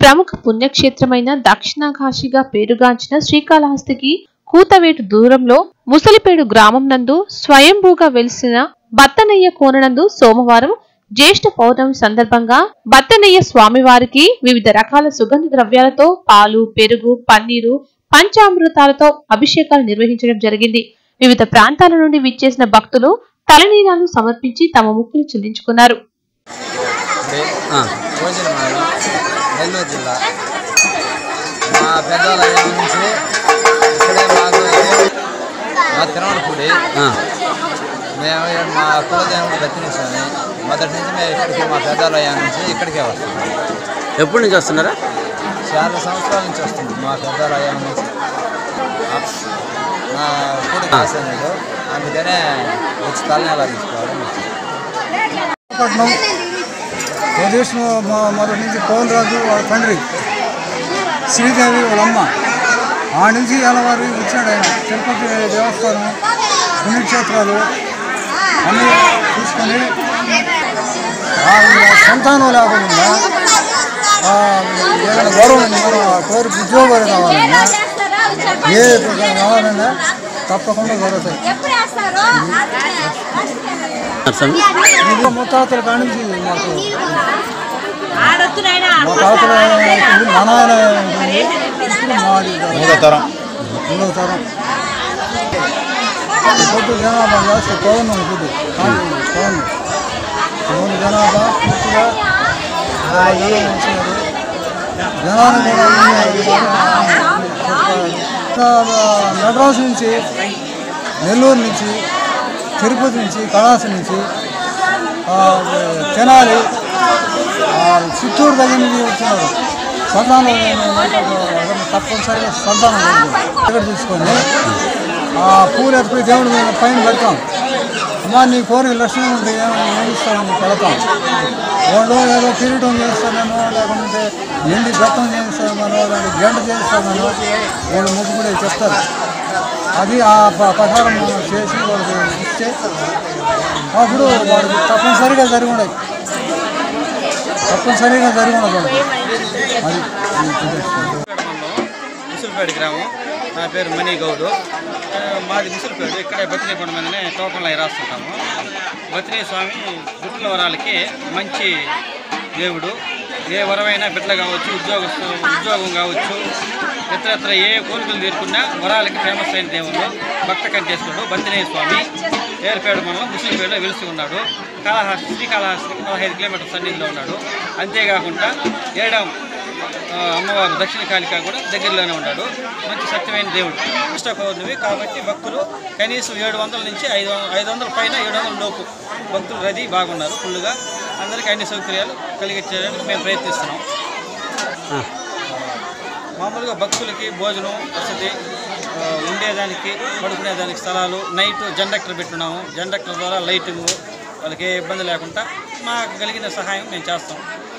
ప్రముఖ పుణ్యక్షేత్రమైన దక్షిణకాశిగా పేరుగాంచిన శ్రీకాళహస్తికి కూతవేటు దూరంలో ముసలిపేడు గ్రామం నందు స్వయంభూగా వెలిసిన బత్తనయ్య కోననందు సోమవారం జ్యేష్ఠ పౌర్ణమి సందర్భంగా బత్తనయ్య స్వామివారికి వివిధ రకాల సుగంధ ద్రవ్యాలతో పాలు పెరుగు పన్నీరు పంచామృతాలతో అభిషేకాలు నిర్వహించడం జరిగింది వివిధ ప్రాంతాల నుండి విచ్చేసిన భక్తులు తలనీలాలు సమర్పించి తమ ముక్కులు చెల్లించుకున్నారు ఆ, భోజన మండలం నెల్లూరు జిల్లా మా పెద్దవాళ్ళ అయ్యాల నుంచి ఇక్కడే మాకు మా తిరుమలపూడి ఆ, మేము ఇక్కడ మా కులదేవుడు బతిని స్వామి మొదటి నుంచి మేము ఇక్కడికి మా పెద్దవాళ్ళ అయ్యా నుంచి ఇక్కడికే వస్తాం ఎప్పటి నుంచి వస్తున్నారా చాలా సంవత్సరాల నుంచి వస్తుంది మా పెద్దవాళ్ళ అయ్యా నుంచి మా కూడి కాసేనాడు అందుకనే వచ్చి తలనేలా తీసుకోవడం పట్నం ప్రదేశ్ మొదటి నుంచి పవన్ రాజు వాళ్ళ తండ్రి శ్రీదేవి వాళ్ళ అమ్మ ఆ నుంచి ఎలవారు వచ్చాడు ఆయన తిరుపతి దేవస్థానం పుణ్యక్షేత్రాలు అన్నీ చూసుకొని ఆ సంతానం లేకుండా ఆ ఏదైనా గౌరవం ఉందా? ఆ కోరిక ఉద్యోగాలు కావాలన్నా ఏ కావాలన్నా తప్పకుండా జరుగుతాయి ఎప్పుడు వేస్తారు స్వామి ఇది ముత్తాతల కాడి నుంచి మాకు మా తాతల ఉంటుంది, మా నాన్న ఉంటుంది, ఇప్పుడు మాది మూడో తరం మూడో తరం పొద్దు జనాభా జాస్తి పవన్ ఉంటుంది పవన్ పవన్ జనాభా పూర్తిగా ఇరవై జనం వచ్చినారు జనాలు కూడా మెడ్రాస్ నుంచి నెల్లూరు నుంచి తిరుపతి నుంచి కళాస నుంచి ఆ, తెనాలి ఆ, చిత్తూరు దగ్గర నుంచి వచ్చినారు సంతానం ఎవరిని తప్పనిసరిగా సంతానం కలుగుతుంది. ఇక్కడ తీసుకొని ఆ పూలు ఎత్తుకుని దేవుడి మీద పైన పెడతాం అమ్మా నీ కోరిక లక్షణం ఉంటే ఏమైనా ఏమి ఇస్తామని పెడతాం వాళ్ళు ఏదో కిరీటం చేస్తామేమో లేకుంటే ఎండి గతం చేస్తామేమో లేదంటే గంట చేస్తామేమో వాళ్ళు ముగ్గుడే చెప్తారు అది ఆ ప- ప్రకారం మనం చేసి వాళ్ళకి ఇస్తే అప్పుడు వాడికి తప్పనిసరిగా జరిగి ఉండదు తప్పనిసరిగా జరిగి ఉండదు వాడికి. అది ఈ ఉద్దేశం. ముసులుపేట గ్రామం నా పేరు మణి గౌడు ఆ, మాది ముసులుపేట ఇక్కడే బతినేకొండ మీదనే టోకన్లు అవి రాస్తుంటాము బతినే స్వామి గుట్ల వరాలకి మంచి దేవుడు ఏ వరమైనా బిడ్డలు కావచ్చు ఉద్యోగస్తు ఉద్యోగం కావచ్చు ఇతరత్ర ఏ కోరికలు తీరుకున్నా వరాలకి ఫేమస్ అయిన దేవుడు భక్త కంటేశ్వరుడు బంతినేయ స్వామి ఏర్పేడు మండలం ముస్లింపేటలో వెలిసి ఉన్నాడు కాళహస్తి శ్రీకాళహస్తికి పదహైదు కిలోమీటర్ల సన్నిధిలో ఉన్నాడు అంతేకాకుండా ఏడాం ఆ, అమ్మవారు దక్షిణ కాళిక కూడా దగ్గరలోనే ఉన్నాడు మంచి సత్యమైన దేవుడు ఇష్ట పౌర్ణమి కాబట్టి భక్తులు కనీసం ఏడు వందల నుంచి ఐదు వం- ఐదు వందల పైన ఏడు వందల లోపు భక్తులు రద్దీ బాగున్నారు ఫుల్గా అందరికీ అన్ని సౌకర్యాలు కలిగించడానికి మేము ప్రయత్నిస్తున్నాం ఆ, మామూలుగా భక్తులకి భోజనం వసతి ఆ, ఉండేదానికి పడుకునేదానికి స్థలాలు నైట్ జెండక్టర్ పెట్టున్నాము జెండక్టర్ ద్వారా లైటింగ్ వాళ్ళకి ఏ ఇబ్బంది లేకుండా మాకు కలిగిన సహాయం మేము చేస్తాం